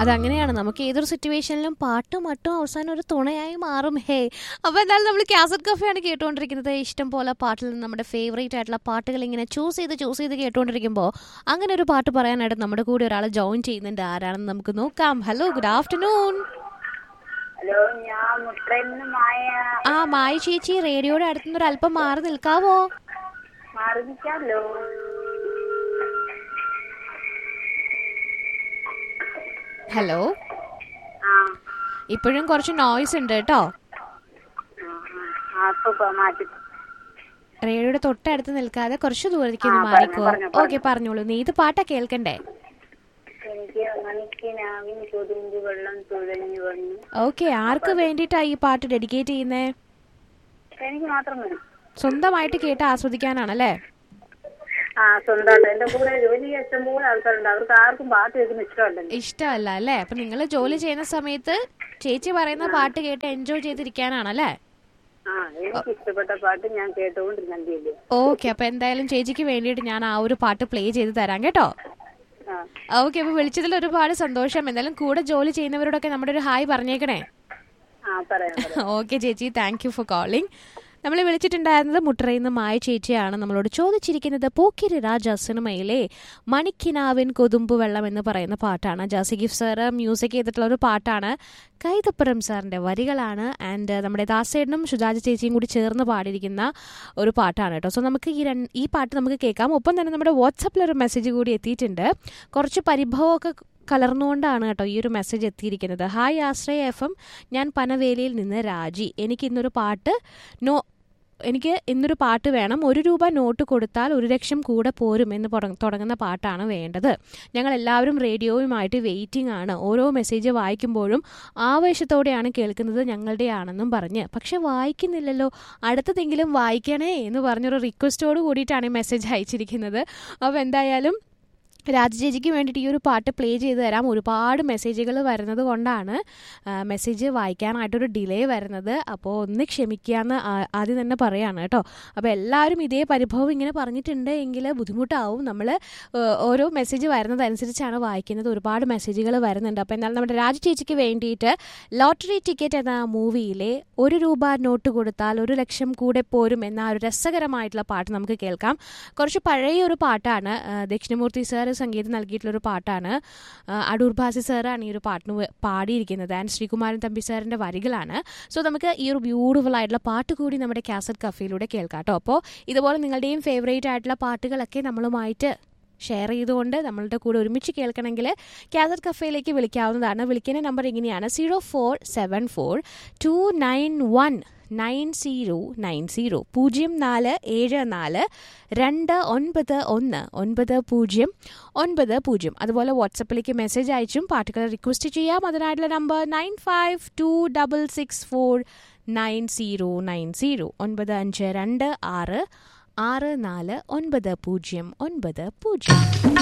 അതങ്ങനെയാണ് നമുക്ക് ഏതൊരു സിറ്റുവേഷനിലും പാട്ടും മട്ടും അവസാനം ഒരു തുണയായി മാറും ഹേ അപ്പോൾ എന്തായാലും നമ്മൾ കാസറ്റ് കഫയാണ് കേട്ടുകൊണ്ടിരിക്കുന്നത് ഇഷ്ടം പോലെ പാട്ടിൽ നിന്ന് നമ്മുടെ ഫേവറേറ്റ് ആയിട്ടുള്ള പാട്ടുകൾ ഇങ്ങനെ ചൂസ് ചെയ്ത് ചൂസ് ചെയ്ത് കേട്ടുകൊണ്ടിരിക്കുമ്പോൾ അങ്ങനെ ഒരു പാട്ട് പറയാനായിട്ട് നമ്മുടെ കൂടെ ഒരാൾ ജോയിൻ ചെയ്യുന്നുണ്ട് ആരാണെന്ന് നമുക്ക് നോക്കാം ഹലോ ഗുഡ് ആഫ്റ്റർനൂൺ ഹലോ ഞാൻ മുട്ടന്ന് മായ ആ മായ ചേച്ചി റേഡിയോയുടെ അടുത്തുനിന്ന് ഒരു അല്പം മാറി നിൽക്കാവോ മാറി നിൽക്കാമല്ലോ ഹലോ ആ ഇപ്പോഴും കുറച്ച് നോയ്സ് ഉണ്ട് കേട്ടോ ആ, ആ അപ്പൊ പ- മാറ്റി റേഡിയോയുടെ തൊട്ടടുത്ത് നിൽക്കാതെ കുറച്ച് ദൂരത്തേക്ക് ഒന്ന് ആ, പറഞ്ഞോ, മാറിക്കോ പറഞ്ഞോ, ഓക്കെ പറഞ്ഞോളൂ നീ ഇത് പാട്ടാ കേൾക്കണ്ടേ എനിക്ക് മണിക്കിനാവിൻ കൊതുമ്പ് വെള്ളം തുഴഞ്ഞു വന്നു ഓക്കെ ആർക്ക് വേണ്ടിയിട്ടാ ഈ പാട്ട് ഡെഡിക്കേറ്റ് ചെയ്യുന്നേ എനിക്ക് മാത്രം മതി സ്വന്തമായിട്ട് കേട്ട് ആസ്വദിക്കാനാണല്ലേ ആ സ്വന്തമായിട്ട് എന്റെ കൂടെ ജോലി ഇഷ്ടം പോലെ ആൾക്കാരുണ്ട് അവർക്ക് ആർക്കും പാട്ട് കേൾക്കുന്ന ഇഷ്ടമല്ലല്ലോ ഇഷ്ടമല്ല അല്ലേ അപ്പൊ നിങ്ങൾ ജോലി ചെയ്യുന്ന സമയത്ത് ചേച്ചി പറയുന്ന പാട്ട് കേട്ട് എൻജോയ് ചെയ്തിരിക്കാനാണല്ലേ ആ എനിക്ക് ഇഷ്ടപ്പെട്ട പാട്ട് ഞാൻ കേട്ടുകൊണ്ടിരുന്നില്ലേ ഓക്കെ അപ്പൊ എന്തായാലും ചേച്ചിക്ക് വേണ്ടിയിട്ട് ഞാൻ ആ ഒരു പാട്ട് പ്ലേ ചെയ്ത് തരാം കേട്ടോ ആ ഓക്കെ അപ്പൊ വിളിച്ചതിൽ ഒരുപാട് സന്തോഷം എന്തായാലും കൂടെ ജോലി ചെയ്യുന്നവരോടൊക്കെ നമ്മുടെ ഒരു ഹായ് പറഞ്ഞേക്കണേ ആ പറയാം പറയാം ഓക്കെ ചേച്ചി താങ്ക് യു ഫോർ കോളിംഗ് നമ്മൾ വിളിച്ചിട്ടുണ്ടായിരുന്നത് മുട്ടറയിൽ നിന്ന് മായ ചേച്ചിയാണ് നമ്മളോട് ചോദിച്ചിരിക്കുന്നത് പോക്കിരി രാജ സിനിമയിലെ മണിക്കിനാവിൻ കൊതുമ്പ് വെള്ളം എന്ന് പറയുന്ന പാട്ടാണ് ജാസി ഗിഫ് സാറ് മ്യൂസിക് ചെയ്തിട്ടുള്ള ഒരു പാട്ടാണ് കൈതപ്പുറം സാറിൻ്റെ വരികളാണ് ആൻഡ് നമ്മുടെ ദാസേടനും സുജാത ചേച്ചിയും കൂടി ചേർന്ന് പാടിയിരിക്കുന്ന ഒരു പാട്ടാണ് കേട്ടോ സോ നമുക്ക് ഈ രണ്ട് ഈ പാട്ട് നമുക്ക് കേൾക്കാം ഒപ്പം തന്നെ നമ്മുടെ വാട്സപ്പിൽ ഒരു മെസ്സേജ് കൂടി എത്തിയിട്ടുണ്ട് കുറച്ച് പരിഭവമൊക്കെ കലർന്നുകൊണ്ടാണ് കേട്ടോ ഈ ഒരു മെസ്സേജ് എത്തിയിരിക്കുന്നത് ഹായ് ആശ്രയ എഫ് എം ഞാൻ പനവേലിയിൽ നിന്ന് രാജി എനിക്ക് ഇന്നൊരു പാട്ട് നോ എനിക്ക് ഇന്നൊരു പാട്ട് വേണം ഒരു രൂപ നോട്ട് കൊടുത്താൽ ഒരു ലക്ഷം കൂടെ പോരും എന്ന് പുറ- തുടങ്ങുന്ന പാട്ടാണ് വേണ്ടത് ഞങ്ങൾ എല്ലാവരും റേഡിയോയുമായിട്ട് വെയിറ്റിംഗ് ആണ് ഓരോ മെസ്സേജ് വായിക്കുമ്പോഴും ആവേശത്തോടെയാണ് കേൾക്കുന്നത് ഞങ്ങളുടെയാണെന്നും പറഞ്ഞ് പക്ഷെ വായിക്കുന്നില്ലല്ലോ അടുത്തതെങ്കിലും വായിക്കണേ എന്ന് പറഞ്ഞൊരു റിക്വസ്റ്റോട് കൂടിയിട്ടാണ് ഈ മെസ്സേജ് അയച്ചിരിക്കുന്നത് അപ്പോൾ എന്തായാലും രാജചേച്ചിക്ക് വേണ്ടിയിട്ട് ഈ ഒരു പാട്ട് പ്ലേ ചെയ്ത് തരാം ഒരുപാട് മെസ്സേജുകൾ വരുന്നത് കൊണ്ടാണ് ആ, മെസ്സേജ് വായിക്കാനായിട്ടൊരു ഡിലേ വരുന്നത് അപ്പോൾ ഒന്ന് ക്ഷമിക്കാമെന്ന് ആ- ആദ്യം തന്നെ പറയാണ് കേട്ടോ അപ്പോൾ എല്ലാവരും ഇതേ പരിഭവം ഇങ്ങനെ പറഞ്ഞിട്ടുണ്ട് എങ്കിൽ ബുദ്ധിമുട്ടാവും നമ്മൾ ഓരോ മെസ്സേജ് വരുന്നതനുസരിച്ചാണ് വായിക്കുന്നത് ഒരുപാട് മെസ്സേജുകൾ വരുന്നുണ്ട് അപ്പോൾ എന്നാൽ നമ്മുടെ രാജചേച്ചിക്ക് വേണ്ടിയിട്ട് ലോട്ടറി ടിക്കറ്റ് എന്ന മൂവിയിലെ ഒരു രൂപ നോട്ട് കൊടുത്താൽ ഒരു ലക്ഷം കൂടെ പോരും എന്ന ആ ഒരു രസകരമായിട്ടുള്ള പാട്ട് നമുക്ക് കേൾക്കാം കുറച്ച് പഴയ ഒരു പാട്ടാണ് ആ, ദക്ഷിണമൂർത്തി സാർ സംഗീതം നൽകിയിട്ടുള്ള ഒരു പാട്ടാണ് ആ, അടൂർ ഭാസി സാറാണ് ഈ ഒരു പാട്ടിന് വേ- പാടിയിരിക്കുന്നത് ആൻഡ് ശ്രീകുമാരൻ തമ്പി സാറിൻ്റെ വരികളാണ് സോ നമുക്ക് ഈ ഒരു ബ്യൂട്ടിഫുൾ ആയിട്ടുള്ള പാട്ട് കൂടി നമ്മുടെ കാസറ്റ് കഫയിലൂടെ കേൾക്കാം കേട്ടോ അപ്പോൾ ഇതുപോലെ നിങ്ങളുടെയും ഫേവറേറ്റ് ആയിട്ടുള്ള പാട്ടുകളൊക്കെ നമ്മളുമായിട്ട് ഷെയർ ചെയ്തുകൊണ്ട് നമ്മളുടെ കൂടെ ഒരുമിച്ച് കേൾക്കണമെങ്കിൽ കാസറ്റ് കഫേയിലേക്ക് വിളിക്കാവുന്നതാണ് വിളിക്കുന്ന നമ്പർ ഇങ്ങനെയാണ് zero four seven four two nine one nine zero nine zero പൂജ്യം നാല് ഏഴ് നാല് രണ്ട് ഒൻപത് ഒന്ന് ഒൻപത് പൂജ്യം ഒൻപത് പൂജ്യം അതുപോലെ വാട്സപ്പിലേക്ക് മെസ്സേജ് അയച്ചും പാട്ടുകൾ റിക്വസ്റ്റ് ചെയ്യാം അതിനായിട്ടുള്ള number nine five two double six four nine zero nine zero ഒൻപത് അഞ്ച് രണ്ട് ആറ് ആറ് നാല് ഒൻപത് പൂജ്യം ഒൻപത് പൂജ്യം